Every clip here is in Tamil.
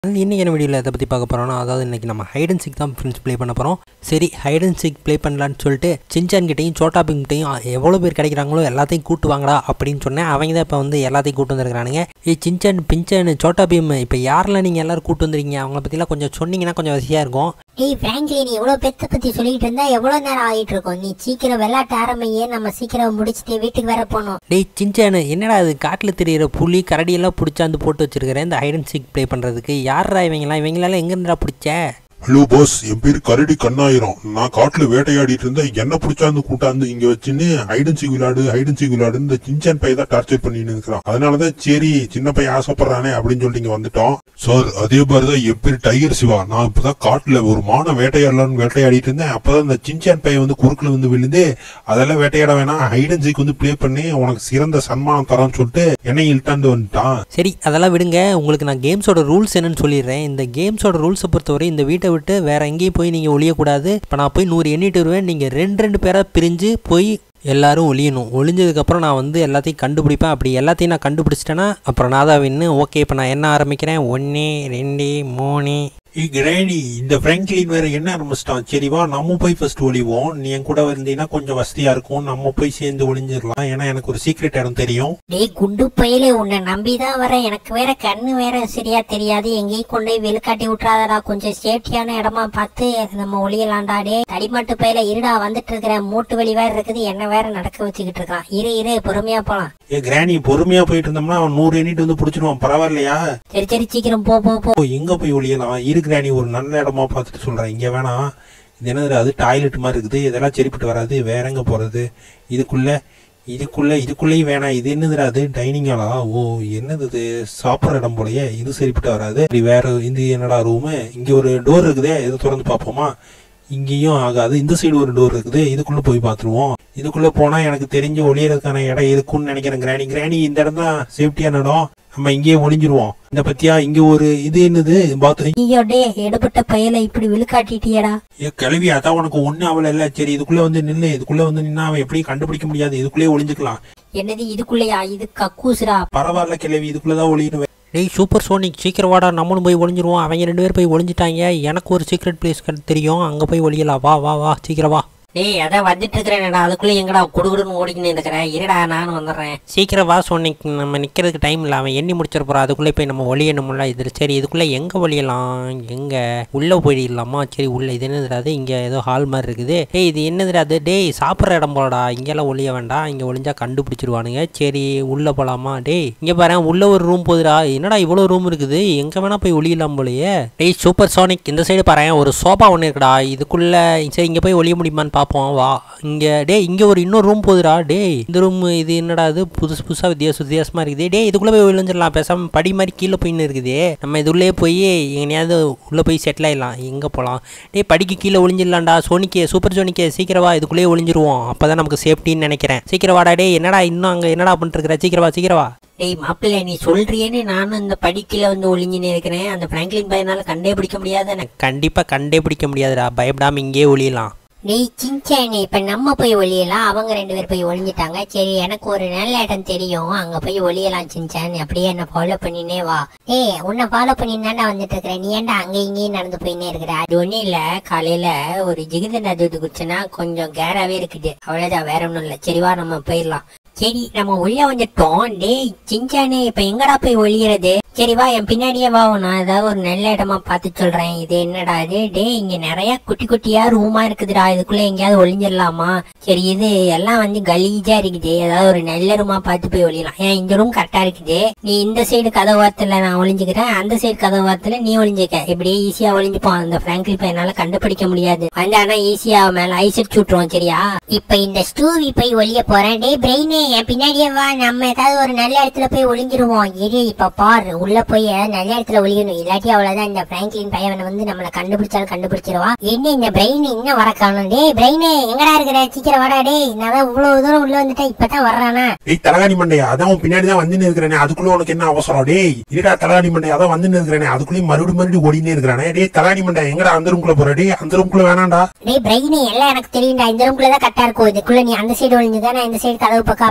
இன்றைக்கி என்ன வீடியோவில் எதை பற்றி பார்க்க போகிறோம்னா அதாவது இன்றைக்கி நம்ம ஹைட் அண்ட் சிக் தான் ஃப்ரெண்ட்ஸ் ப்ளே பண்ண போகிறோம் சரி ஹைட் அண்ட் சிக் ப்ளே பண்ணலான்னு சொல்லிட்டு சின்சான் கிட்டையும் சோட்டா பீம் கிட்டையும் எவ்வளோ பேர் கிடைக்கிறாங்களோ எல்லாத்தையும் கூட்டு வாங்கடா அப்படின்னு சொன்னேன் அவங்க தான் இப்போ வந்து எல்லாத்தையும் கூட்டு வந்திருக்கானுங்க ஏ சின்சான் பின்சான் சோட்டா பீம் இப்போ யாரெல்லாம் நீங்கள் எல்லாரும் கூட்டு வந்திருக்கீங்க அவங்கள பற்றிலாம் கொஞ்சம் சொன்னீங்கன்னா கொஞ்சம் வசதியாக இருக்கும் ஏய் பிராங்க்லி நீ இவ்வளவு பெத்த பத்தி சொல்லிட்டு இருந்தா எவ்வளவு நேரம் ஆகிட்டு இருக்கோம் நீ சீக்கிரம் விளையாட்டு ஆரம்பியே நம்ம சீக்கிரம் முடிச்சுட்டு வீட்டுக்கு வேற போகணும் டேய் சின்சானு என்னடா அது காட்டில் தெரியிற புலி கரடியெல்லாம் பிடிச்சாந்து போட்டு வச்சிருக்கிறேன் இந்த ஹைட் அண்ட் சிக் ப்ளே பண்ணுறதுக்கு யாரா இவங்கெல்லாம் இவங்களெல்லாம் எங்கேருந்துடா பிடிச்ச ஹலோ பாஸ் என் பேர் கரடி கண்ணாயிரம் நான் காட்டுல வேட்டையாடிட்டு இருந்தேன் என்ன பிடிச்சாந்து கூட்டாந்து இங்க வச்சுன்னு ஹைடன் சீக் விளையாடு ஹைடன் சீக் விளையாடு இந்த சின்சான் பைய தான் டார்ச்சர் பண்ணிட்டு இருக்கிறான் அதனாலதான் சரி சின்ன பையன் ஆசைப்படுறானே அப்படின்னு சொல்லிட்டு இங்க வந்துட்டோம் சார் அதே மாதிரிதான் என் பேர் டைகர் சிவா நான் இப்பதான் காட்டுல ஒரு மான வேட்டையாடலாம்னு வேட்டையாடிட்டு இருந்தேன் அப்பதான் இந்த சின்சான் பையன் வந்து குறுக்குல வந்து விழுந்து அதெல்லாம் வேட்டையாட வேணாம் ஹைடன் சீக் வந்து ப்ளே பண்ணி உனக்கு சிறந்த சன்மானம் தரான்னு சொல்லிட்டு என்னை இழுத்தாண்டு வந்துட்டான் சரி அதெல்லாம் விடுங்க உங்களுக்கு நான் கேம்ஸோட ரூல்ஸ் என்னன்னு சொல்லிடுறேன் இந்த கேம்ஸோட ரூல்ஸை பொறுத்தவரை இந்த வீட்டை விட்டு வேற எங்கேயும் போய் நீங்கள் ஒழியக்கூடாது இப்போ நான் போய் நூறு எண்ணிட்டு வருவேன் நீங்கள் ரெண்டு ரெண்டு பேராக பிரிஞ்சு போய் எல்லாரும் ஒளியணும் ஒளிஞ்சதுக்கப்புறம் நான் வந்து எல்லாத்தையும் கண்டுபிடிப்பேன் அப்படி எல்லாத்தையும் நான் கண்டுபிடிச்சிட்டேன்னா அப்புறம் நான் தான் வின்னு ஓகே இப்போ நான் என்ன ஆரம்பிக்கிறேன் ஒன்று ரெண்டு மூணு ஏய் கிராணி இந்த பிராங்க்லின் வேற என்ன ஆரம்பிச்சிட்டான் சரி வா நம்ம போய் ஃபர்ஸ்ட் ஒளிவோம் நீ என் கூட வந்தீங்கன்னா கொஞ்சம் வசதியா இருக்கும் நம்ம போய் சேர்ந்து ஒளிஞ்சிடலாம் ஏன்னா எனக்கு ஒரு சீக்ரெட் இடம் தெரியும் டேய் குண்டு பையலே உன்னை நம்பிதான் வரேன் எனக்கு வேற கண்ணு வேற சரியா தெரியாது எங்கேயும் கொண்டு போய் வெளிக்காட்டி விட்டுறாதடா கொஞ்சம் சேஃப்டியான இடமா பார்த்து நம்ம ஒளியலாம்டா டே தடிமட்டு பையில இருடா வந்துட்டு இருக்கிறேன் மூட்டு வலி வேற இருக்குது என்ன வேற நடக்க வச்சுக்கிட்டு இருக்கான் இரு இரு பொறுமையா போலாம் ஏ கிராணி பொறுமையா போயிட்டு இருந்தோம்னா அவன் நூறு எண்ணிட்டு வந்து பிடிச்சிடுவான் பரவாயில்லையா சரி சரி சீக்கிரம் போ போ போ ஓ எங்க போய் ஒளியலாம் இரு கிராணி ஒரு நல்ல இடமா பார்த்துட்டு சொல்றேன் இங்க வேணாம் இது என்னது அது டாய்லெட் மாதிரி இருக்குது இதெல்லாம் சரிப்பட்டு வராது வேற எங்க போறது இதுக்குள்ள இதுக்குள்ள இதுக்குள்ளேயும் வேணாம் இது என்னதுடா அது டைனிங் ஹாலா ஓ என்னது இது சாப்பிட்ற இடம் போலயே இது சரிப்பட்டு வராது சரி வேற இது என்னடா ரூமு இங்க ஒரு டோர் இருக்குதே இது திறந்து பார்ப்போமா இங்கேயும் ஆகாது இந்த சைடு ஒரு டோர் இருக்குது இதுக்குள்ள போய் பார்த்துருவோம் இதுக்குள்ள போனா எனக்கு தெரிஞ்சு ஒளியறதுக்கான இடம் இருக்கும்னு நினைக்கிறேன் கிராணி கிராணி இந்த இடம் தான் சேஃப்டியான இடம் நம்ம இங்கேயே ஒளிஞ்சிருவோம் இந்த பத்தியா இங்க ஒரு இது என்னது பாத்ரூம் ஐயோ டே எடுபட்ட பையல இப்படி விழுக்காட்டிட்டியடா ஏ கிளவி அதான் உனக்கு ஒண்ணு அவள இல்ல சரி இதுக்குள்ள வந்து நில்லு இதுக்குள்ள வந்து நின்னா அவன் எப்படி கண்டுபிடிக்க முடியாது இதுக்குள்ளே ஒளிஞ்சுக்கலாம் என்னது இதுக்குள்ளயா இது கக்கூசுடா பரவாயில்ல கிளவி இதுக்குள்ளதான் ஒளியணும் டேய் சூப்பர் சோனிக் சீக்கிரம் வாடா நம்மளும் போய் ஒளிஞ்சிருவோம் அவங்க ரெண்டு பேர் போய் ஒளிஞ்சிட்டாங்க எனக்கு ஒரு சீக்ரெட் பிளேஸ் தெரியும் அங்கே போய் ஒளியலாம் வா வா வா சீக்கிரம் வா டேய் அதான் வந்துட்டு இருக்கிறேன்டா அதுக்குள்ள எங்கடா குடுகுடுன்னு ஓடிக்கின்னு இருக்கிறேன் இருடா நானும் வந்துடுறேன் சீக்கிரம் வா சோனிக் நம்ம நிற்கிறதுக்கு டைம் இல்லை அவன் எண்ணி முடிச்சிட போகிறான் அதுக்குள்ளே போய் நம்ம ஒளியணும்ல இது சரி இதுக்குள்ளே எங்கே ஒளியலாம் எங்கே உள்ளே போயிடலாமா சரி உள்ளே இது என்னதுடாது இங்கே ஏதோ ஹால் மாதிரி இருக்குது ஏய் இது என்னதுடாது டேய் சாப்பிட்ற இடம் போலடா இங்கெல்லாம் ஒளிய வேண்டாம் இங்கே ஒளிஞ்சா கண்டுபிடிச்சிருவானுங்க சரி உள்ளே போகலாமா டேய் இங்கே பாரு உள்ள ஒரு ரூம் போகுதுடா என்னடா இவ்வளோ ரூம் இருக்குது எங்கே வேணால் போய் ஒளியலாம் போலயே டேய் சூப்பர் சோனிக் இந்த சைடு பாரு ஒரு சோஃபா ஒன்று இருக்குடா இதுக்குள்ளே சரி இங்கே போய் ஒளிய முடியுமான்னு பார்ப்போம் வா இங்கே டேய் இங்கே ஒரு இன்னொரு ரூம் போகுதுடா டேய் இந்த ரூம் இது என்னடா இது புதுசு புதுசாக வித்தியாச வித்தியாசமாக இருக்குது டேய் இதுக்குள்ளே போய் விழுந்துடலாம் பேசாமல் படி மாதிரி கீழே போயின்னு இருக்குது நம்ம இது உள்ளே போய் எங்கேயாவது உள்ளே போய் செட்டில் ஆயிடலாம் எங்கே போகலாம் டேய் படிக்கு கீழே ஒளிஞ்சிடலாம்டா சோனிக்கே சூப்பர் சோனிக்கே சீக்கிரம் வா இதுக்குள்ளேயே ஒளிஞ்சிருவோம் அப்போ தான் நமக்கு சேஃப்டின்னு நினைக்கிறேன் சீக்கிரம் வாடா டேய் என்னடா இன்னும் அங்கே என்னடா பண்ணிட்டுருக்குற சீக்கிரம் வா சீக்கிரம் வா டேய் மாப்பிள்ளை நீ சொல்றியேன்னு நானும் இந்த படிக்கல வந்து ஒளிஞ்சுன்னு இருக்கிறேன் அந்த பிராங்க்லின் பையனால கண்டே பிடிக்க முடியாது எனக்கு கண்டிப்பாக கண்டே பிடிக்க முடியாதுடா பயப்படாமல் இங்கேயே ஒளியலாம் டேய் சின்சானே இப்ப நம்ம போய் ஒளியலாம் அவங்க ரெண்டு பேர் போய் ஒளிஞ்சிட்டாங்க சரி எனக்கு ஒரு நல்ல இடம் தெரியும் அங்க போய் ஒளியலாம் சின்சான் அப்படியே என்ன ஃபாலோ பண்ணினே வா ஏய் உன்னை ஃபாலோ பண்ணிட்டு வந்துட்டு இருக்கிற நீ ஏன்டா அங்க இங்கேயும் நடந்து போயினே இருக்கிற அது ஒண்ணும் இல்ல காலையில ஒரு ஜிகித நது குச்சுன்னா கொஞ்சம் கேராவே இருக்குது அவ்வளவுதான் வேற ஒண்ணும் இல்ல சரி வா நம்ம போயிடலாம் சரி நம்ம உள்ள வந்துட்டோம் டேய் சின்சானே இப்ப எங்கடா போய் ஒளியறது சரி வா என் பின்னாடியே வா நான் ஏதாவது ஒரு நல்ல இடமா பார்த்து சொல்றேன் இது என்னடா இது டேய் இங்க நிறைய குட்டி குட்டியா ரூமா இருக்குதுடா இதுக்குள்ள எங்கேயாவது ஒளிஞ்சிடலாமா சரி இது எல்லாம் வந்து கலீஜா இருக்குது ஏதாவது ஒரு நல்ல ரூமா பார்த்து போய் ஒளியலாம் ஏன் இந்த ரூம் கரெக்டா இருக்குது நீ இந்த சைடு கதவாத்துல நான் ஒளிஞ்சுக்கிறேன் அந்த சைடு கதவாத்துல நீ ஒளிஞ்சுக்க இப்படியே ஈஸியா ஒளிஞ்சுப்போம் அந்த பிராங்க்லி பையனால கண்டுபிடிக்க முடியாது வந்து ஆனா ஈஸியா மேல ஐசட் சுட்டுருவோம் சரியா இப்ப இந்த ஸ்டூவி போய் ஒளிய போறேன் டேய் பிரெயினே என் பின்னாடியே வா நம்ம ஏதாவது ஒரு நல்ல இடத்துல போய் ஒளிஞ்சிருவோம் இரு இப்ப பாரு உள்ள போய் நல்ல இடத்துல ஒளியணும் இல்லாட்டி அவ்வளவுதான் இந்த பிராங்க்லின் பையனை வந்து நம்மள கண்டுபிடிச்சாலும் கண்டுபிடிச்சிருவா என்ன இந்த பிரெயின் இன்னும் வர காணும் டேய் பிரெயினே எங்கடா இருக்கிற சீக்கிரம் வாடா டேய் நான் தான் இவ்வளவு தூரம் உள்ள வந்துட்டேன் இப்பதான் வர்றானா டேய் தலகாணி மண்டையா அதான் உன் பின்னாடி தான் வந்து இருக்கிறேனே அதுக்குள்ள உனக்கு என்ன அவசரம் டேய் இருடா தலகாணி மண்டையா அதான் வந்து இருக்கிறேனே அதுக்குள்ளேயும் மறுபடியும் மறுபடியும் ஓடினே இருக்கிறானே டேய் தலகாணி மண்டையா எங்கடா அந்த ரூம்குள்ள போற டேய் அந்த ரூம்குள்ள வேணாம்டா டேய் பிரெயினே எல்லாம் எனக்கு தெரியும்டா இந்த ரூம்குள்ள தான் கரெக்டா இருக்கும் இதுக்குள்ள நீ அந்த சைடு ஒளிஞ்சுதான் நான் இந்த சைடு கதவு பக்கம் அப்படி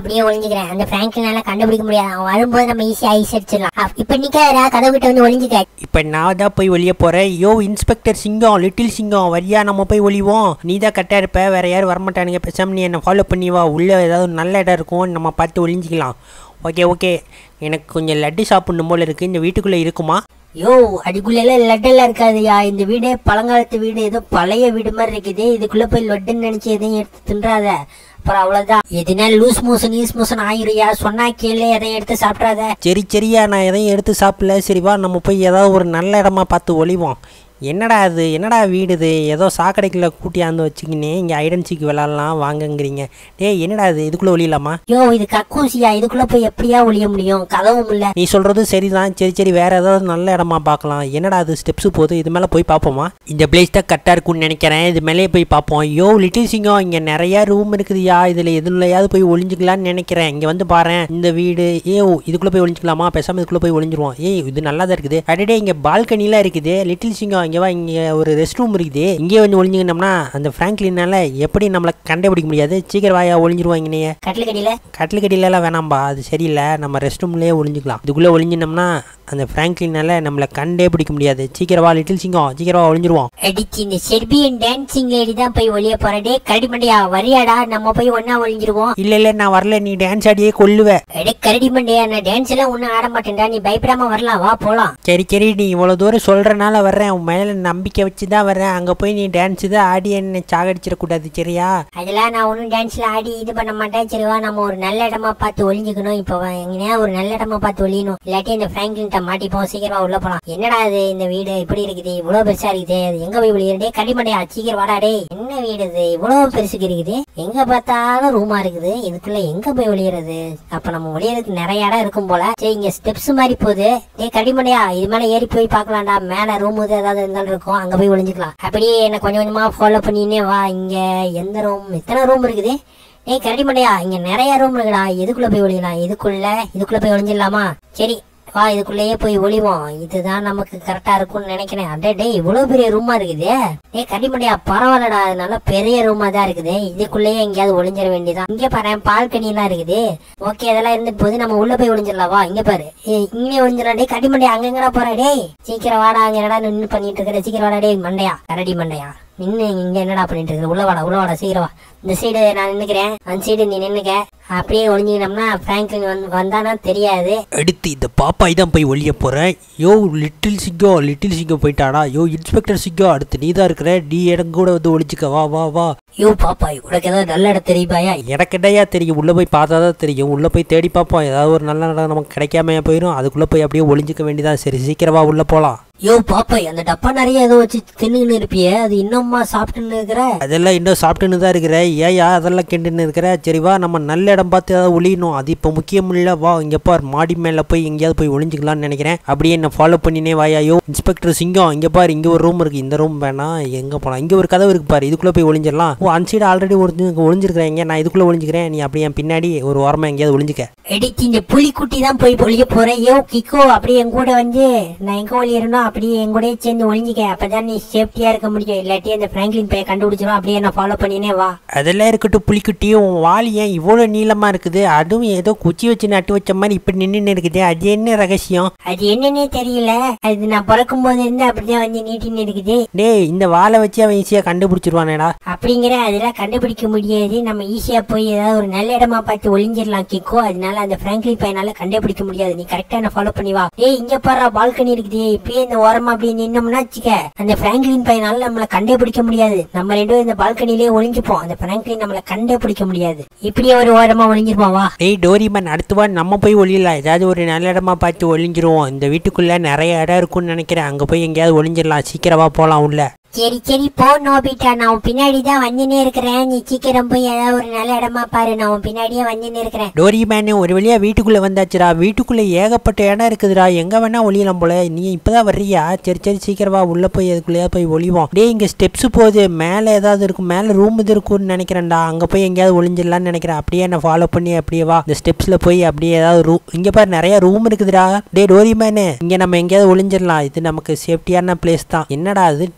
அப்படியே ஒளிஞ்சுக்கிறேன் அந்த பிராங்க்லினால கண்டுபிடிக்க முடியாது அவன் வரும்போது நம்ம ஈஸியா ஐஸ் அடிச்சிடலாம் அப்~ இப்ப நிக்காதடா கதவு கிட்ட வந்து ஒளிஞ்சுக்க இப்போ நான் தான் போய் ஒளிய போகிறேன் யோ இன்ஸ்பெக்டர் சிங்கம் லிட்டில் சிங்கம் வரியா நம்ம போய் ஒளிவோம் நீ தான் கரெக்டாக இருப்ப வேற யாரும் வரமாட்டானுங்க பேசாம நீ என்னை ஃபாலோ பண்ணி வா உள்ளே ஏதாவது ஒரு நல்ல இடம் இருக்கும் நம்ம பார்த்து ஒளிஞ்சிக்கலாம் ஓகே ஓகே எனக்கு கொஞ்சம் லட்டு சாப்பிடணும் போல இருக்குது இந்த வீட்டுக்குள்ளே இருக்குமா யோ அதுக்குள்ள எல்லாம் லட்டெல்லாம் இருக்காதுயா இந்த வீடே பழங்காலத்து வீடு ஏதோ பழைய வீடு மாதிரி இருக்குது இதுக்குள்ள போய் லட்டுன்னு நினைச்சு எதையும் எடுத்து தின்றாத அப்புறம் அவ்வளவுதான் எதுனா லூஸ் மோஷன் ஈஸ் மோஷன் ஆயிருயா சொன்னா கேளு எதையும் எடுத்து சாப்பிட்றாத சரி சரியா நான் எதையும் எடுத்து சாப்பிடல சரி வா நம்ம போய் ஏதாவது ஒரு நல்ல இடமா பார்த்து ஒளிவோம் என்னடா இது என்னடா வீடு இது ஏதோ சாக்கடைக்குள்ள கூட்டியாந்து வச்சுக்கினே இங்கே ஐடென்சிக்கு விளாட்லாம் வாங்கங்கிறீங்க டேய் என்னடா இது இதுக்குள்ளே ஒளியலாமா யோ இது கக்கூசியா இதுக்குள்ள போய் எப்படியா ஒளிய முடியும் கதவும் இல்ல நீ சொல்கிறது சரிதான் சரி சரி வேற ஏதாவது நல்ல இடமா பார்க்கலாம் என்னடா அது ஸ்டெப்ஸ் போகுது இது மேலே போய் பார்ப்போமா இந்த பிளேஸ் தான் கரெக்டாக இருக்கும்னு நினைக்கிறேன் இது மேலேயே போய் பார்ப்போம் யோ லிட்டில் சிங்கம் இங்கே நிறையா ரூம் இருக்குதுயா இதில் எதுலையாவது போய் ஒளிஞ்சிக்கலாம்னு நினைக்கிறேன் இங்கே வந்து பாரேன் இந்த வீடு ஏ இதுக்குள்ளே போய் ஒளிஞ்சிக்கலாமா பேசாமல் இதுக்குள்ளே போய் ஒளிஞ்சிருவோம் ஏய் இது நல்லா தான் இருக்குது அடடே இங்கே பால்கனிலாம் இருக்குது லிட்டில் சிங்கம் இங்கே வா இங்கே ஒரு ரெஸ்ட் ரூம் இருக்குது இங்கே வந்து ஒளிஞ்சிக்கினோம்னா அந்த ஃப்ராங்க்லினால எப்படி நம்மளை கண்டுபிடிக்க முடியாது சீக்கிரம் வாயா ஒளிஞ்சிருவாங்க நீ கட்டில் கடியில கட்டில் கடியிலலாம் வேணாம்பா அது சரியில்லை நம்ம ரெஸ்ட் ரூம்லேயே ஒளிஞ்சிக்கலாம் இதுக்குள்ளே ஒளிஞ்சினோம்னா அந்த ஃப்ராங்க்லினால நம்மளை கண்டே பிடிக்க முடியாது சீக்கிரம் வா லிட்டில் சிங்கம் சீக்கிரம் வா ஒளிஞ்சிருவோம் அடிச்சு இந்த செர்பியன் டான்சிங் லேடி தான் போய் ஒளிய போறேன் டே கரடி மண்டையா வரியாடா நம்ம போய் ஒண்ணா ஒளிஞ்சிருவோம் இல்லை இல்லை நான் வரல நீ டான்ஸ் ஆடியே கொல்லுவ அடே கரடி மண்டையா நான் டான்ஸ் எல்லாம் ஒன்னும் ஆட மாட்டேன்டா நீ பயப்படாம வரலாம் வா போலாம் சரி சரி நீ இவ்வளோ தூரம் சொல்கிறனால வர்றேன் உன் மேலே நம்பிக்கை வச்சு தான் வர்றேன் அங்கே போய் நீ டான்ஸ் தான் ஆடி என்ன சாகடிச்சிடக்கூடாது சரியா அதெல்லாம் நான் ஒன்றும் டான்ஸ்ல ஆடி இது பண்ண மாட்டேன் சரி வா நம்ம ஒரு நல்ல இடமா பார்த்து ஒளிஞ்சுக்கணும் இப்போ எங்கனையா ஒரு நல்ல இடமா பார்த்து ஒளியணும் இல்லாட்டி இந்த பிராங்க்லின்ட்ட மாட்டிப்போம் சீக்கிரமா உள்ள போலாம் என்னடா இது இந்த வீடு இப்படி இருக்குது இவ்வளவு பெருசா இருக்குது அது எங்க போய் ஒளியறே கடிமடையா சீக்கிரம் வாடா டேய் என்ன வீடு இது இவ்வளவு பெருசுக்கு இருக்குது எங்க பார்த்தாலும் ரூமா இருக்குது இதுக்குள்ள எங்க போய் ஒளியறது அப்ப நம்ம ஒளியறதுக்கு நிறைய இடம் இருக்கும் போல சரி இங்க ஸ்டெப்ஸ் மாதிரி போகுது டேய் கடிமடையா இது மேல ஏறி போய் பார்க்கலாம்டா மேல ரூம் ஏதாவது இருந்தாலும் இருக்கும் அங்க போய் ஒளிஞ்சுக்கலாம் அப்படியே என்ன கொஞ்சம் கொஞ்சமா ஃபாலோ பண்ணினே வா இங்க எந்த ரூம் எத்தனை ரூம் இருக்குது ஏய் கரடி மண்டையா இங்க நிறைய ரூம் இருக்குடா எதுக்குள்ள போய் ஒளியலாம் இதுக்குள்ள இதுக்குள்ள போய் ஒளிஞ்சிடலாமா சரி வா இதுக்குள்ளேயே போய் ஒளிவோம் இதுதான் நமக்கு கரெக்டா இருக்கும்னு நினைக்கிறேன் அடே டேய் இவ்வளவு பெரிய ரூமா இருக்குது ஏய் கரடி மண்டையா பரவாயில்லடா இது நல்ல பெரிய ரூமா தான் இருக்குது இதுக்குள்ளேயே எங்கேயாவது ஒளிஞ்சிட வேண்டியதான் இங்க பாரு பால்கனி எல்லாம் இருக்குது ஓகே அதெல்லாம் இருந்துட்டு போது நம்ம உள்ள போய் ஒளிஞ்சிடலாம் வா இங்க பாரு ஏய் இங்கே ஒளிஞ்சிடலாம் டேய் கரடி மண்டையா அங்க எங்கடா போற டேய் சீக்கிரம் வாடா அங்க என்னடா நின்று பண்ணிட்டு இருக்கிற சீக்கிரம் வாடா டேய் மண்டையா கரடி மண்டையா நின்று இங்க என்னடா பண்ணிட்டு இருக்க உள்ள வாடா உள்ள வாடா சீக்கிரம் வா இந்த சைடு நான் நின்னுக்கிறேன் அந்த சைடு நீ நின்னுக்க அப்படியே ஒளிஞ்சிக்கிட்டோம்னா பிராங்க்லின் வந்து வந்தானா தெரியாது அடுத்து இந்த பாப்பாய் தான் போய் ஒழிய போகிறேன் யோ லிட்டில் சிங்கம் லிட்டில் சிங்கம் போயிட்டாடா யோ இன்ஸ்பெக்டர் சிங்கம் அடுத்து நீ தான் இருக்கிற நீ இடம் கூட வந்து ஒழிச்சுக்க வா வா வா யோ பாப்பாய் உனக்கு ஏதாவது நல்ல இடம் தெரியுமாயா எனக்கு என்னையா தெரியும் உள்ளே போய் பார்த்தா தான் தெரியும் உள்ளே போய் தேடி பார்ப்போம் ஏதாவது ஒரு நல்ல இடம் நமக்கு கிடைக்காம போயிடும் அதுக்குள்ளே போய் அப்படியே ஒளிஞ்சிக்க வேண்டியதான் சரி சீக்கிரமா உள்ளே போகலாம் யோ பாப்பாய் அந்த டப்பா நிறைய ஏதோ வச்சு தின்னுன்னு இருப்பியே அது இன்னும்மா சாப்பிட்டுன்னு இருக்கிற அதெல்லாம் இன்னும் சாப்பிட்டுன்னு தான் இருக்கிற ஏயா அதெல்லாம் கிண்டுன்னு இருக்கிற சரி வா நம்ம நல்ல இடம் பார்த்து ஏதாவது ஒளியணும் அது இப்போ முக்கியம் இல்லை வா இங்கே பார் மாடி மேலே போய் எங்கேயாவது போய் ஒளிஞ்சிக்கலாம்னு நினைக்கிறேன் அப்படியே என்ன ஃபாலோ பண்ணினே வாயாயோ இன்ஸ்பெக்டர் சிங்கம் இங்கே பார் இங்கே ஒரு ரூம் இருக்குது இந்த ரூம் வேணாம் எங்கே போகலாம் இங்கே ஒரு கதவு இருக்கு பாரு இதுக்குள்ளே போய் ஒளிஞ்சிடலாம் ஓ அந்த சைடு ஆல்ரெடி ஒளிஞ்சு ஒளிஞ்சிருக்கிறேன் எங்கே நான் இதுக்குள்ளே ஒளிஞ்சிக்கிறேன் நீ அப்படியே என் பின்னாடி ஒரு ஓரமாக எங்கேயாவது ஒளிஞ்சிக்க எடிச்சு இந்த புலிக்குட்டி தான் போய் ஒளிய போறேன் யோ கிக்கோ அப்படியே என் கூட வந்து நான் எங்க ஒளியறனோ அப்படியே என் கூடயே சேர்ந்து ஒளிஞ்சிக்க அப்பதான் நீ சேஃப்டியா இருக்க முடியும் இல்லாட்டி அந்த பிராங்க்லின் பைய கண்டுபிடிச்சிரும் அப்படியே என்ன ஃபாலோ பண்ணினே வா அதெல்லாம் இருக்கட்டும் புலிக்குட்டியும் உன் வால் ஏன் இவ்வளோ நீளமாக இருக்குது அதுவும் ஏதோ குச்சி வச்சு நட்டு வச்ச மாதிரி இப்படி நின்று இருக்குது அது என்ன ரகசியம் அது என்னன்னே தெரியல அது நான் பிறக்கும் போது இருந்து அப்படிதான் வந்து நீட்டின்னு இருக்குது டேய் இந்த வாலை வச்சு அவன் ஈஸியாக கண்டுபிடிச்சிருவானேடா அப்படிங்கிற அதெல்லாம் கண்டுபிடிக்க முடியாது நம்ம ஈஸியா போய் ஏதாவது ஒரு நல்ல இடமா பார்த்து ஒளிஞ்சிடலாம் கிக்கோ அதனால அந்த பிராங்க்லின் பையனால கண்டுபிடிக்க முடியாது நீ கரெக்டா என்ன ஃபாலோ பண்ணி வா ஏய் இங்க பாரு பால்கனி இருக்குது இப்பயே இந்த ஓரமா அப்படியே நின்னோம்னா வச்சுக்க அந்த பிராங்க்லின் பையனால நம்மள கண்டே பிடிக்க முடியாது நம்ம ரெண்டு பேரும் இந்த பால்கனிலேயே ஒளிஞ்சுப்போம் அந்த பிராங்க்லின் நம்மள கண்டே பிடிக்க முடியாது இப்படியே ஒரு ஓரமா ஒளிஞ்சிருப்போம் வா டேய் டோரிமன் அடுத்த வாரம் நம்ம போய் ஒளியலாம் ஏதாவது ஒரு நல்ல இடமா பார்த்து ஒளிஞ்சிருவோம் இந்த வீட்டுக்குள்ளே நிறைய இடம் இருக்கும்னு நினைக்கிறேன் அங்கே போய் எங்கேயாவது ஒளிஞ்சிடலாம் சீக்கிரமா போகலாம் உள்ள சரி சரி போ நோபிட்டா நான் உன் பின்னாடி தான் வந்துனே இருக்கிறேன் நீ சீக்கிரம் போய் ஏதாவது ஒரு நல்ல இடமா பாரு நான் உன் பின்னாடியே வந்துனே இருக்கிறேன் டோரிமேனு ஒரு வழியா வீட்டுக்குள்ளே வந்தாச்சுடா வீட்டுக்குள்ளே ஏகப்பட்ட இடம் இருக்குதுடா எங்கே வேணா ஒளியலாம் போல நீ இப்போதான் வர்றியா சரி சரி சீக்கிரமா உள்ளே போய் அதுக்குள்ளேயா போய் ஒளிவோம் டேய் இங்கே ஸ்டெப்ஸ் போகுது மேலே ஏதாவது இருக்கும் மேலே ரூம் இது இருக்கும்னு நினைக்கிறேன்டா அங்கே போய் எங்கேயாவது ஒளிஞ்சிடலாம்னு நினைக்கிறேன் அப்படியே என்ன ஃபாலோ பண்ணி அப்படியே வா இந்த ஸ்டெப்ஸில் போய் அப்படியே ஏதாவது ரூம் இங்கே பாரு நிறைய ரூம் இருக்குதுடா டே டோரிமேனு இங்கே நம்ம எங்கேயாவது ஒளிஞ்சிடலாம் இது நமக்கு சேஃப்டியான பிளேஸ் தான் என்னடா அது புலி இங்கே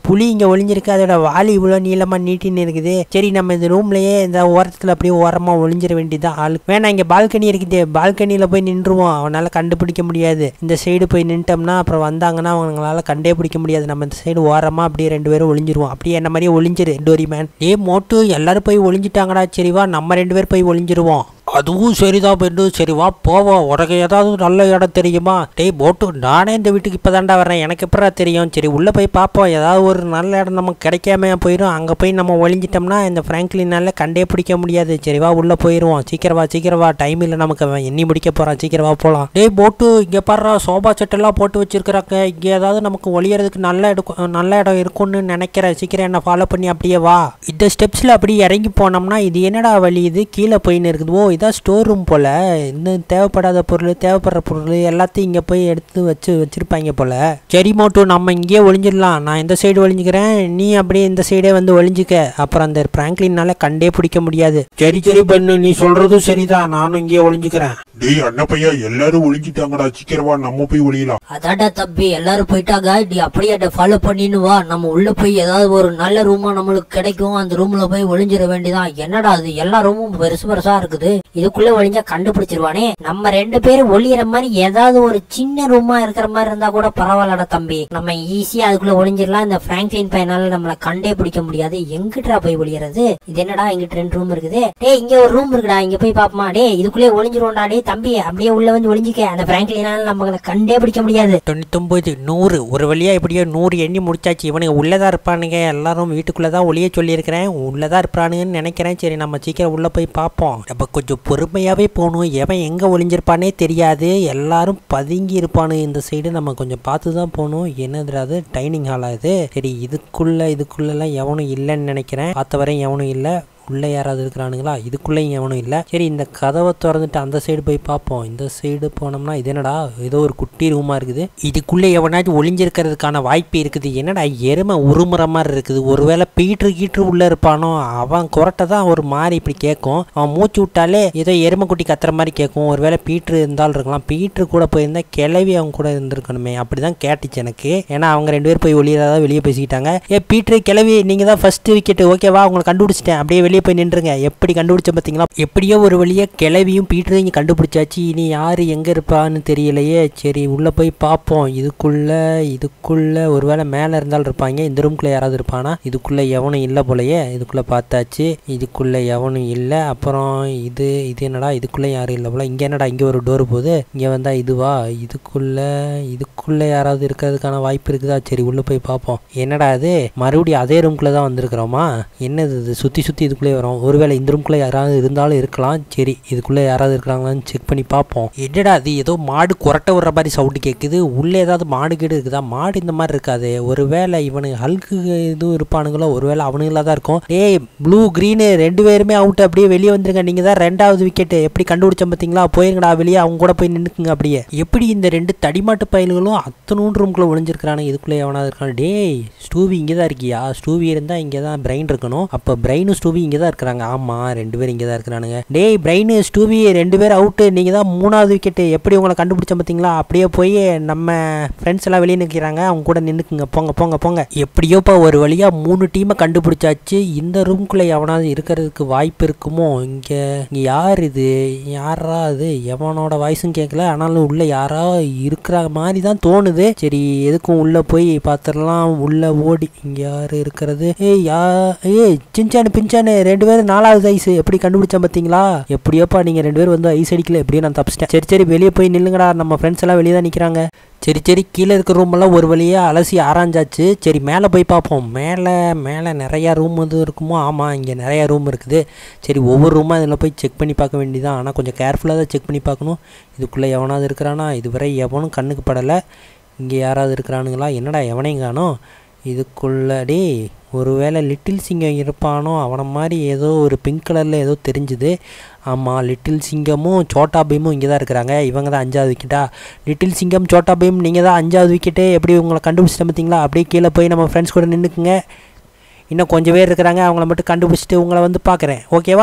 இங்கே ஒளிஞ்சிருக்கு அதோட வாலி இவ்வளோ நீளமாக நீட்டின்னு இருக்குது சரி நம்ம இந்த ரூம்லயே இந்த ஓரத்தில் அப்படியே ஓரமாக ஒளிஞ்சிட வேண்டியதான் ஆளு வேணாம் இங்கே பால்கனி இருக்குது பால்கனியில் போய் நின்றுவோம் அவனால் கண்டுபிடிக்க முடியாது இந்த சைடு போய் நின்ட்டோம்னா அப்புறம் வந்தாங்கன்னா அவங்களால கண்டே பிடிக்க முடியாது நம்ம இந்த சைடு ஓரமாக அப்படியே ரெண்டு பேரும் ஒளிஞ்சிருவோம் அப்படியே என்ன மாதிரியே ஒளிஞ்சிரு டோரி மேன் ஏ மோட்டு எல்லாரும் போய் ஒளிஞ்சிட்டாங்கடா சரி வா நம்ம ரெண்டு பேர் போய் ஒளிஞ்சிருவோம் அதுவும் சரிதான் பெண்ணு சரி வா போவோம் உனக்கு ஏதாவது நல்ல இடம் தெரியுமா டேய் போட்டு நானே இந்த வீட்டுக்கு இப்போ தாண்டா வரேன் எனக்கு எப்படா தெரியும் சரி உள்ளே போய் பார்ப்போம் ஏதாவது ஒரு நல்ல இடம் நமக்கு கிடைக்காம போயிடும் அங்கே போய் நம்ம ஒளிஞ்சிட்டோம்னா இந்த ஃப்ராங்க்லினால கண்டே பிடிக்க முடியாது சரி வா உள்ளே போயிடுவோம் சீக்கிரம் வா சீக்கிரம் வா டைம் இல்லை நமக்கு அவன் எண்ணி முடிக்க போகிறான் சீக்கிரம் வா போகலாம் டேய் போட்டு இங்கே பாடுறா சோபா செட்டெல்லாம் போட்டு வச்சிருக்கிறாங்க இங்கே ஏதாவது நமக்கு ஒளியறதுக்கு நல்ல இடம் நல்ல இடம் இருக்கும்னு நினைக்கிறேன் சீக்கிரம் என்ன ஃபாலோ பண்ணி அப்படியே வா இந்த ஸ்டெப்ஸில் அப்படியே இறங்கி போனோம்னா இது என்னடா வழி இது கீழே போயின்னு இருக்குது ஓ இதான் ஸ்டோர் ரூம் போல் இன்னும் தேவைப்படாத பொருள் தேவைப்படுற பொருள் எல்லாத்தையும் இங்கே போய் எடுத்து வச்சு வச்சுருப்பாங்க போல் சரி மோட்டு நம்ம இங்கேயே ஒளிஞ்சிடலாம் நான் இந்த சைடு ஒளிஞ்சுக்கிறேன் நீ அப்படியே இந்த சைடே வந்து ஒளிஞ்சிக்க அப்புறம் அந்த பிராங்க்லினால கண்டே பிடிக்க முடியாது சரி சரி பண்ணு நீ சொல்கிறதும் சரிதான் நானும் இங்கேயே ஒளிஞ்சுக்கிறேன் டேய் அண்ணப்பையா எல்லாரும் ஒளிஞ்சிட்டாங்கடா சீக்கிரமா நம்ம போய் ஒளியலாம் அதாடா தம்பி எல்லாரும் போயிட்டாங்க நீ அப்படியே அதை ஃபாலோ பண்ணின்னு வா நம்ம உள்ள போய் ஏதாவது ஒரு நல்ல ரூமா நம்மளுக்கு கிடைக்கும் அந்த ரூம்ல போய் ஒளிஞ்சிட வேண்டியதான் என்னடா அது எல்லா ரூமும் பெருசு பெருசா இருக்குது இதுக்குள்ள ஒளிஞ்சா கண்டுபிடிச்சிருவானே நம்ம ரெண்டு பேரும் ஒளியிற மாதிரி ஏதாவது ஒரு சின்ன ரூமா இருக்கிற மாதிரி இருந்தா கூட பரவாயில்லடா தம்பி நம்ம ஈஸியா அதுக்குள்ள ஒளிஞ்சிடலாம் இந்த பிராங்க்லின் பையனால நம்மள கண்டே பிடிக்க முடியாது எங்கிட்டா போய் ஒளியறது இது என்னடா இங்கிட்ட ரெண்டு ரூம் இருக்குது டேய் இங்க ஒரு ரூம் இருக்குடா இங்க போய் பாப்போமா டேய் இதுக்குள்ளே ஒளிஞ்சிருவோம்டா டேய் தம்பி அப்படியே உள்ள வந்து ஒளிஞ்சிக்க அந்த பிராங்க்லினால நம்மள கண்டே பிடிக்க முடியாது தொண்ணூத்தொம்பது நூறு ஒரு வழியாக எப்படியோ நூறு எண்ணி முடிச்சாச்சு இவனுங்க உள்ளே தான் இருப்பானுங்க எல்லாரும் வீட்டுக்குள்ளே தான் ஒளிய சொல்லியிருக்கிறேன் உள்ளே தான் இருப்பானுங்கன்னு நினைக்கிறேன் சரி நம்ம சீக்கிரம் உள்ளே போய் பார்ப்போம் நம்ம கொஞ்சம் பொறுமையாகவே போகணும் எவன் எங்கே ஒளிஞ்சிருப்பானே தெரியாது எல்லாரும் பதுங்கி இருப்பானு இந்த சைடு நம்ம கொஞ்சம் பார்த்து தான் போகணும் என்னதுடாது டைனிங் ஹாலாக இது சரி இதுக்குள்ளே இதுக்குள்ளெல்லாம் எவனும் இல்லைன்னு நினைக்கிறேன் பார்த்த வரையும் எவனும் இல்லை உள்ளே யாராவது இருக்கிறானுங்களா இதுக்குள்ளேயும் எவனும் இல்லை சரி இந்த கதவை திறந்துட்டு அந்த சைடு போய் பார்ப்போம் இந்த சைடு போனோம்னா இது என்னடா ஏதோ ஒரு குட்டி ரூமாக இருக்குது இதுக்குள்ளே எவனாச்சும் ஒளிஞ்சிருக்கிறதுக்கான வாய்ப்பு இருக்குது என்னடா எருமை உருமுறை மாதிரி இருக்குது ஒருவேளை பீட்ரு கீட்ரு உள்ளே இருப்பானோ அவன் குரட்டை தான் ஒரு மாதிரி இப்படி கேட்கும் அவன் மூச்சு விட்டாலே ஏதோ எருமை குட்டி கத்துற மாதிரி கேட்கும் ஒருவேளை பீட்ரு இருந்தாலும் இருக்கலாம் பீட்ரு கூட போயிருந்தா கிளவி அவங்க கூட இருந்திருக்கணுமே அப்படி தான் கேட்டுச்சு எனக்கு ஏன்னா அவங்க ரெண்டு பேர் போய் வெளியே வெளியே பேசிக்கிட்டாங்க ஏ பீட்ரு கிளவி நீங்கள் தான் ஃபர்ஸ்ட் விக்கெட் ஓகேவா உங்களை கண்டுபிடிச்சிட்டேன் அப்படியே வெளியே போய் நின்றுங்க எப்படி கண்டுபிடிச்ச பார்த்தீங்களா எப்படியோ ஒரு வழியாக கிளவியும் பீட்டரும் இங்கே கண்டுபிடிச்சாச்சு இனி யார் எங்கே இருப்பான்னு தெரியலையே சரி உள்ளே போய் பார்ப்போம் இதுக்குள்ளே இதுக்குள்ளே ஒருவேளை மேலே இருந்தாலும் இருப்பாங்க இந்த ரூம்குள்ளே யாராவது இருப்பானா இதுக்குள்ளே எவனும் இல்லை போலயே இதுக்குள்ளே பார்த்தாச்சு இதுக்குள்ளே எவனும் இல்லை அப்புறம் இது இது என்னடா இதுக்குள்ளே யாரும் இல்லை போல இங்கே என்னடா இங்கே ஒரு டோர் போகுது இங்கே வந்தால் இதுவா இதுக்குள்ளே இதுக்குள்ளே யாராவது இருக்கிறதுக்கான வாய்ப்பு இருக்குதா சரி உள்ளே போய் பார்ப்போம் என்னடா இது மறுபடியும் அதே ரூம்குள்ளே தான் வந்திருக்கிறோமா என்னது இது சுற்றி சுற்றி இதுக்குள்ளே வரும் ஒருவேளை இந்த ரூம்குள்ளே யாராவது இருந்தாலும் இருக்கலாம் சரி இதுக்குள்ளே யாராவது இருக்கிறாங்களான்னு செக் பண்ணி பார்ப்போம் என்னடா அது ஏதோ மாடு குரட்ட விடுற மாதிரி சவுண்டு கேட்குது உள்ளே ஏதாவது மாடு கீடு இருக்குதா மாடு இந்த மாதிரி இருக்காது ஒருவேளை இவனுக்கு ஹல்க்கு இதுவும் இருப்பானுங்களோ ஒருவேளை அவனுங்களா தான் இருக்கும் ஏய் ப்ளூ க்ரீனு ரெண்டு பேருமே அவுட் அப்படியே வெளியே வந்துருங்க நீங்கள் தான் ரெண்டாவது விக்கெட்டு எப்படி கண்டுபிடிச்சோம் பார்த்தீங்களா போயிருங்கடா வெளியே அவங்க கூட போய் நின்றுக்குங்க அப்படியே எப்படி இந்த ரெண்டு தடிமாட்டு பயல்களும் அத்தனூன் ரூம்குள்ளே ஒளிஞ்சிருக்கிறானு இதுக்குள்ளே எவனாவது இருக்கான் டேய் ஸ்டூவி இங்கே தான் இருக்கியா ஸ்டூவி இருந்தால் இங்கே தான் பிரைன் இருக்கணும் அப்போ பிரைனும் ஸ்டூவி இங்கே தான் இருக்கிறாங்க ஆமாம் ரெண்டு பேரும் இங்கே தான் இருக்கிறானுங்க டேய் பிரைனு ஸ்டூவி ரெண்டு பேர் அவுட்டு நீங்கள் தான் மூணாவது விக்கெட்டு எப்படி உங்களை கண்டுபிடிச்ச பார்த்தீங்களா அப்படியே போய் நம்ம ஃப்ரெண்ட்ஸ் எல்லாம் வெளியே நிற்கிறாங்க அவங்க கூட நின்றுக்குங்க போங்க போங்க போங்க எப்படியோப்பா ஒரு வழியாக மூணு டீமை கண்டுபிடிச்சாச்சு இந்த ரூம்குள்ளே எவனாவது இருக்கிறதுக்கு வாய்ப்பு இருக்குமோ இங்கே இங்கே யார் இது யாரா இது எவனோட வாய்ஸும் கேட்கல ஆனாலும் உள்ள யாரா இருக்கிற மாதிரி தான் தோணுது சரி எதுக்கும் உள்ளே போய் பார்த்துடலாம் உள்ள ஓடி இங்கே யார் இருக்கிறது ஏய் யா ஏய் சின்சானு பிஞ்சானு ரெண்டு பேரும் நாலாவது ஐஸ் எப்படி கண்டுபிடிச்சேன் பார்த்தீங்களா எப்படியோப்பா நீங்கள் ரெண்டு பேரும் வந்து ஐஸ் அடிக்கல எப்படியோ நான் தப்பிச்சிட்டேன் சரி சரி வெளியே போய் நில்லுங்கடா நம்ம ஃப்ரெண்ட்ஸ் எல்லாம் வெளியே தான் நிற்கிறாங்க சரி சரி கீழே இருக்கிற ரூமெல்லாம் ஒரு வழியாக அலசி ஆராய்ஞ்சாச்சு சரி மேலே போய் பார்ப்போம் மேலே மேலே நிறையா ரூம் எதுவும் இருக்குமோ ஆமாம் இங்கே நிறையா ரூம் இருக்குது சரி ஒவ்வொரு ரூமாக இதில் போய் செக் பண்ணி பார்க்க வேண்டியதான் ஆனால் கொஞ்சம் கேர்ஃபுல்லாக தான் செக் பண்ணி பார்க்கணும் இதுக்குள்ளே எவனாவது இருக்கிறானா இதுவரை எவனும் கண்ணுக்கு படலை இங்கே யாராவது இருக்கிறானுங்களா என்னடா எவனையும் காணோம் இதுக்குள்ள டேய் ஒருவேளை லிட்டில் சிங்கம் இருப்பானோ அவனை மாதிரி ஏதோ ஒரு பிங்க் கலரில் ஏதோ தெரிஞ்சுது ஆமாம் லிட்டில் சிங்கமும் சோட்டா பீமும் இங்கே தான் இருக்கிறாங்க இவங்க தான் அஞ்சாவது விக்கெட்டா லிட்டில் சிங்கம் சோட்டா பீம் நீங்கள் தான் அஞ்சாவது விக்கெட்டு எப்படி உங்களை கண்டுபிடிச்சிட்டு பார்த்தீங்களா அப்படியே கீழே போய் நம்ம ஃப்ரெண்ட்ஸ் கூட நின்றுக்குங்க இன்னும் கொஞ்சம் பேர் இருக்கிறாங்க அவங்கள மட்டும் கண்டுபிடிச்சிட்டு உங்களை வந்து பார்க்குறேன் ஓகேவா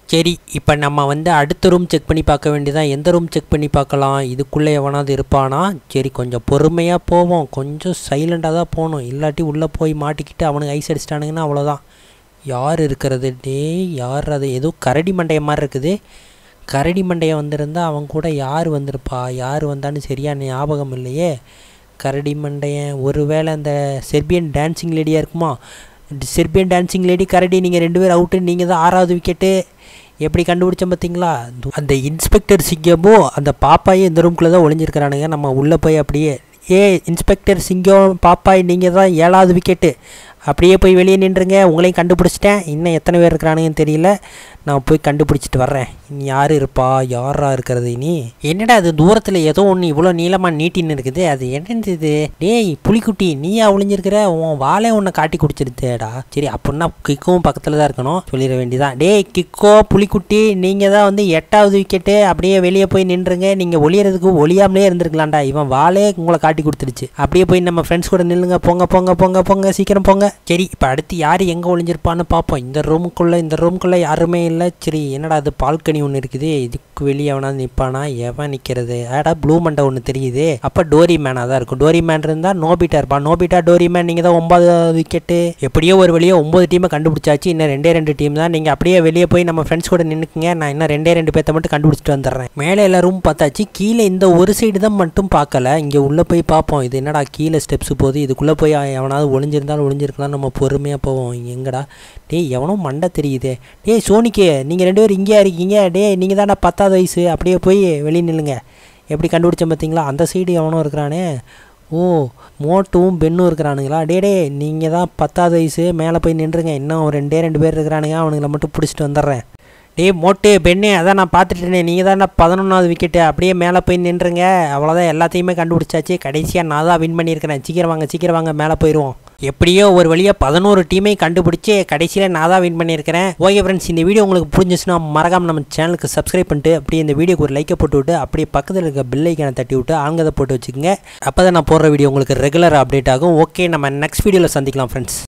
சரி இப்போ நம்ம வந்து அடுத்த ரூம் செக் பண்ணி பார்க்க வேண்டியதான் எந்த ரூம் செக் பண்ணி பார்க்கலாம் இதுக்குள்ளே எவனாவது இருப்பானா சரி கொஞ்சம் பொறுமையாக போவோம் கொஞ்சம் சைலண்டாக தான் போகணும் இல்லாட்டி உள்ளே போய் மாட்டிக்கிட்டு அவனுக்கு ஐஸ் அடிச்சிட்டானுங்கன்னா அவ்வளோதான் யார் இருக்கிறது டேய் யார் அது ஏதோ கரடி மண்டைய மாதிரி இருக்குது கரடி மண்டைய வந்திருந்தா அவன் கூட யார் வந்திருப்பா யார் வந்தான்னு சரியான ஞாபகம் இல்லையே கரடி மண்டையன் ஒருவேளை அந்த செர்பியன் டான்சிங் லேடியாக இருக்குமா செர்பியன் டான்சிங் லேடி கரடி நீங்கள் ரெண்டு பேரும் அவுட்டு நீங்கள் தான் ஆறாவது விக்கெட்டு எப்படி கண்டுபிடிச்சோம் பார்த்தீங்களா அந்த இன்ஸ்பெக்டர் சிங்கமும் அந்த பாப்பாயும் இந்த ரூம்குள்ளே தான் ஒளிஞ்சிருக்கிறானுங்க நம்ம உள்ளே போய் அப்படியே ஏ இன்ஸ்பெக்டர் சிங்கம் பாப்பாய் நீங்கள் தான் ஏழாவது விக்கெட்டு அப்படியே போய் வெளியே நின்றுங்க உங்களையும் கண்டுபிடிச்சிட்டேன் இன்னும் எத்தனை பேர் இருக்கிறானுங்கன்னு தெரியல நான் போய் கண்டுபிடிச்சிட்டு வர்றேன் இனி யார் இருப்பா யாரா இருக்கிறது இனி என்னடா அது தூரத்தில் ஏதோ ஒன்று இவ்வளோ நீளமாக நீட்டின்னு இருக்குது அது என்னது இது டேய் புலிக்குட்டி நீயா ஒளிஞ்சிருக்கிற உன் வாழை உன்னை காட்டி குடிச்சிருத்தேடா சரி அப்படின்னா கிக்கும் பக்கத்தில் தான் இருக்கணும் சொல்லிட வேண்டியதான் டேய் கிக்கோ புலிக்குட்டி நீங்கள் தான் வந்து எட்டாவது விக்கெட்டு அப்படியே வெளியே போய் நின்றுங்க நீங்கள் ஒளியறதுக்கு ஒளியாமலே இருந்திருக்கலாம்டா இவன் வாளே உங்களை காட்டி கொடுத்துருச்சு அப்படியே போய் நம்ம ஃப்ரெண்ட்ஸ் கூட நில்லுங்க போங்க போங்க போங்க போங்க சீக்கிரம் போங்க சரி இப்போ அடுத்து யார் எங்கே ஒளிஞ்சிருப்பான்னு பார்ப்போம் இந்த ரூமுக்குள்ளே இந்த ரூமுக்குள்ளே யாருமே இல்லை சரி என்னடா அது பால்கனி ஒன்று இருக்குது இதுக்கு வெளியே எவனாவது நிற்பானா எவன் நிற்கிறது ஆடா ப்ளூ மண்டை ஒன்று தெரியுது அப்போ டோரி மேனாக தான் இருக்கும் டோரி மேன் இருந்தால் நோபிட்டா இருப்பான் நோபிட்டா டோரி மேன் நீங்கள் தான் ஒன்பதாவது விக்கெட்டு எப்படியோ ஒரு வழியாக ஒம்பது டீமை கண்டுபிடிச்சாச்சு இன்னும் ரெண்டே ரெண்டு டீம் தான் நீங்கள் அப்படியே வெளியே போய் நம்ம ஃப்ரெண்ட்ஸ் கூட நின்றுக்குங்க நான் இன்னும் ரெண்டே ரெண்டு பேர்த்த மட்டும் கண்டுபிடிச்சிட்டு வந்துடுறேன் மேலே எல்லா ரூம் பார்த்தாச்சு கீழே இந்த ஒரு சைடு தான் மட்டும் பார்க்கல இங்கே உள்ளே போய் பார்ப்போம் இது என்னடா கீழே ஸ்டெப்ஸ் போகுது இதுக்குள்ளே போய் எவனாவது ஒளிஞ்சிருந்தாலும் ஒளிஞ்சிருக்கலாம் நம்ம பொறுமையாக போவோம் எங்கடா டேய் எவனோ மண்டை தெரியுதே டேய் சோனிக்கு நீங்கள் ரெண்டு பேரும் இங்கேயா இருக்கீங்க டேய் நீங்கள் தானே பத்தாவது வயசு அப்படியே போய் வெளியே நில்லுங்க எப்படி கண்டுபிடிச்சேன் பார்த்தீங்களா அந்த சைடு எவனோ இருக்கிறானே ஓ மோட்டுவும் பெண்ணும் இருக்கிறானுங்களா டே டே நீங்கள் தான் பத்தாவது வயசு மேலே போய் நின்றுங்க இன்னும் ஒரு ரெண்டே ரெண்டு பேர் இருக்கிறானுங்க அவனுங்களை மட்டும் பிடிச்சிட்டு வந்துடுறேன் டேய் மோட்டு பெண்ணு அதான் நான் பார்த்துட்டேனே நீங்கள் தான் பதினொன்றாவது விக்கெட்டு அப்படியே மேலே போய் நின்றுங்க அவ்வளோதான் எல்லாத்தையுமே கண்டுபிடிச்சாச்சு கடைசியாக நான் தான் வின் பண்ணியிருக்கிறேன் சீக்கிரம் வாங்க சீக்கிரம் வாங்க மேலே போயிடுவோம் எப்படியோ ஒரு வழியாக பதினோரு டீமை கண்டுபிடிச்சி கடைசியில் நான் தான் வின் பண்ணியிருக்கிறேன் ஓகே ஃப்ரெண்ட்ஸ் இந்த வீடியோ உங்களுக்கு புரிஞ்சிச்சுன்னா மறக்காம நம்ம சேனலுக்கு சப்ஸ்கிரைப் பண்ணிட்டு அப்படியே இந்த வீடியோக்கு ஒரு லைக்கை போட்டு விட்டு அப்படியே பக்கத்தில் இருக்க பில் ஐக்கானை தட்டி விட்டு ஆங்கதை போட்டு வச்சுக்கோங்க அப்போ தான் நான் போடுற வீடியோ உங்களுக்கு ரெகுலர் அப்டேட் ஆகும் ஓகே நம்ம நெக்ஸ்ட் வீடியோவில் சந்திக்கலாம் ஃப்ரெண்ட்ஸ்